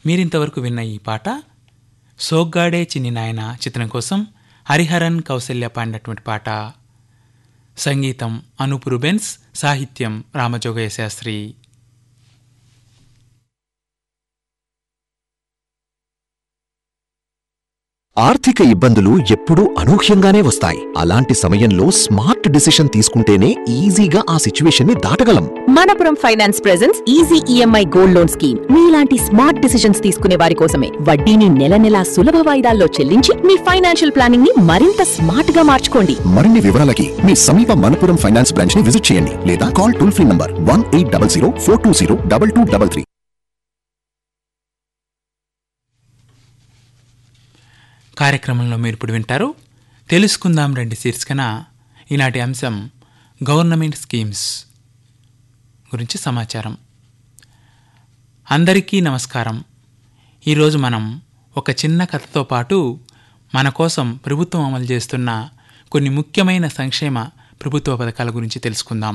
మీరింతవరకు విన్న ఈ పాట సోగ్గాడే చిన్ని నాయన చిత్రం కోసం హరిహరన్ కౌసల్య పాడినటువంటి పాట సంగీతం అనూప్ రుబెన్స్ సాహిత్యం రామజోగయ్య శాస్త్రి ఆర్థిక ఇబ్బందులు ఎప్పుడూ అనూహ్యంగానే వస్తాయి అలాంటి సమయంలో స్మార్ట్ డిసిషన్ తీసుకుంటేనే ఈజీగా ఆ సిచ్యువేషన్ ని దాటగలం Manappuram finance presents easy EMI gold loan scheme మీలాంటి స్మార్ట్ డిసిషన్స్ తీసుకునే వారి కోసమే వడ్డీని నెల నెలా సులభ వాయిదాల్లో చెల్లించి మీ ఫైనాన్షియల్ ప్లానింగ్ ని మరింత స్మార్ట్ గా మార్చుకోండి మరిన్ని వివరాలకి మీ సమీప మనపురం ఫైనాన్స్ బ్రాంచ్ ని విజిట్ చేయండి లేదా call toll free number one eight double zero four two zero double two double three కార్యక్రమంలో మీరు ఇప్పుడు వింటారు తెలుసుకుందాం రండి శీర్షికన ఈనాటి అంశం గవర్నమెంట్ స్కీమ్స్ గురించి సమాచారం అందరికీ నమస్కారం ఈరోజు మనం ఒక చిన్న కథతో పాటు మన కోసం ప్రభుత్వం అమలు చేస్తున్న కొన్ని ముఖ్యమైన సంక్షేమ ప్రభుత్వ పథకాల గురించి తెలుసుకుందాం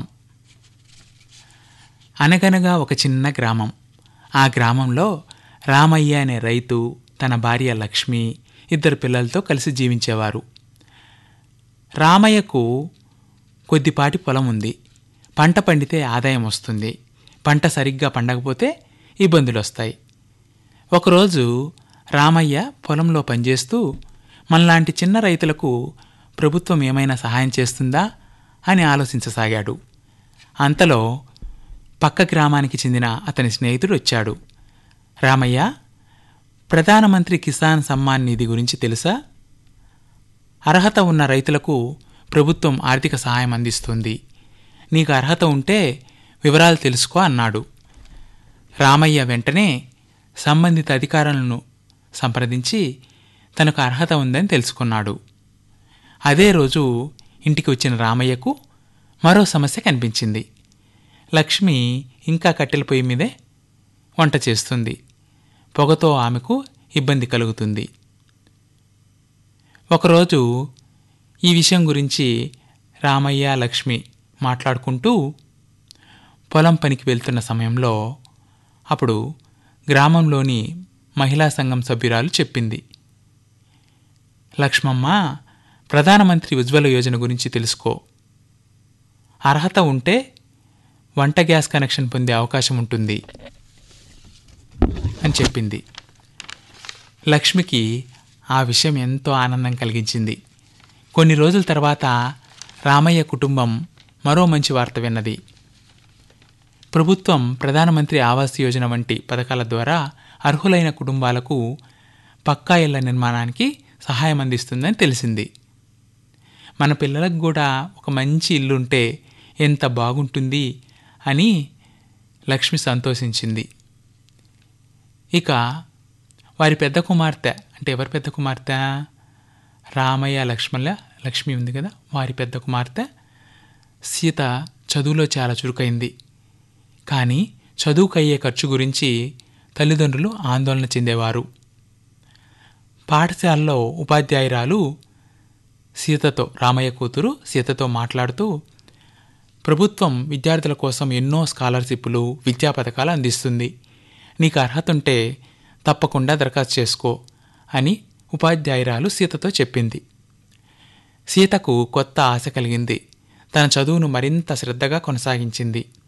అనగనగా ఒక చిన్న గ్రామం ఆ గ్రామంలో రామయ్య అనే రైతు తన భార్య లక్ష్మి ఇద్దరు పిల్లలతో కలిసి జీవించేవారు రామయ్యకు కొద్దిపాటి పొలం ఉంది పంట పండితే ఆదాయం వస్తుంది పంట సరిగ్గా పండకపోతే ఇబ్బందులు వస్తాయి ఒకరోజు రామయ్య పొలంలో పనిచేస్తూ మనలాంటి చిన్న రైతులకు ప్రభుత్వం ఏమైనా సహాయం చేస్తుందా అని ఆలోచించసాగాడు అంతలో పక్క గ్రామానికి చెందిన అతని స్నేహితుడు వచ్చాడు రామయ్య ప్రధానమంత్రి కిసాన్ సమ్మాన్ నిధి గురించి తెలుసా అర్హత ఉన్న రైతులకు ప్రభుత్వం ఆర్థిక సహాయం అందిస్తుంది నీకు అర్హత ఉంటే వివరాలు తెలుసుకో అన్నాడు రామయ్య వెంటనే సంబంధిత అధికారులను సంప్రదించి తనకు అర్హత ఉందని తెలుసుకున్నాడు అదే రోజు ఇంటికి వచ్చిన రామయ్యకు మరో సమస్య కనిపించింది లక్ష్మి ఇంకా కట్టెల పొయ్యి మీదే వంట చేస్తుంది పొగతో ఆమెకు ఇబ్బంది కలుగుతుంది ఒకరోజు ఈ విషయం గురించి రామయ్య లక్ష్మి మాట్లాడుకుంటూ పొలం పనికి వెళ్తున్న సమయంలో అప్పుడు గ్రామంలోని మహిళా సంఘం సభ్యురాలు చెప్పింది లక్ష్మమ్మ ప్రధానమంత్రి ఉజ్వల యోజన గురించి తెలుసుకో అర్హత ఉంటే వంట గ్యాస్ కనెక్షన్ పొందే అవకాశం ఉంటుంది అని చెప్పింది లక్ష్మికి ఆ విషయం ఎంతో ఆనందం కలిగించింది కొన్ని రోజుల తర్వాత రామయ్య కుటుంబం మరో మంచి వార్త విన్నది ప్రభుత్వం ప్రధానమంత్రి ఆవాస్ యోజన వంటి పథకాల ద్వారా అర్హులైన కుటుంబాలకు పక్కా ఇళ్ల నిర్మాణానికి సహాయం అందిస్తుందని తెలిసింది మన పిల్లలకు కూడా ఒక మంచి ఇల్లు ఉంటే ఎంత బాగుంటుంది అని లక్ష్మి సంతోషించింది ఇక వారి పెద్ద కుమార్తె అంటే ఎవరి పెద్ద కుమార్తె రామయ్య లక్ష్మణ లక్ష్మి ఉంది కదా వారి పెద్ద కుమార్తె సీత చదువులో చాలా చురుకైంది కానీ చదువుకయ్యే ఖర్చు గురించి తల్లిదండ్రులు ఆందోళన చెందేవారు పాఠశాలలో ఉపాధ్యాయురాలు సీతతో రామయ్య కూతురు సీతతో మాట్లాడుతూ ప్రభుత్వం విద్యార్థుల కోసం ఎన్నో స్కాలర్షిప్లు విద్యా పథకాలు అందిస్తుంది నీకు అర్హత ఉంటే తప్పకుండా దరఖాస్తు చేసుకో అని ఉపాధ్యాయురాలు సీతతో చెప్పింది సీతకు కొత్త ఆశ కలిగింది తన చదువును మరింత శ్రద్ధగా కొనసాగించింది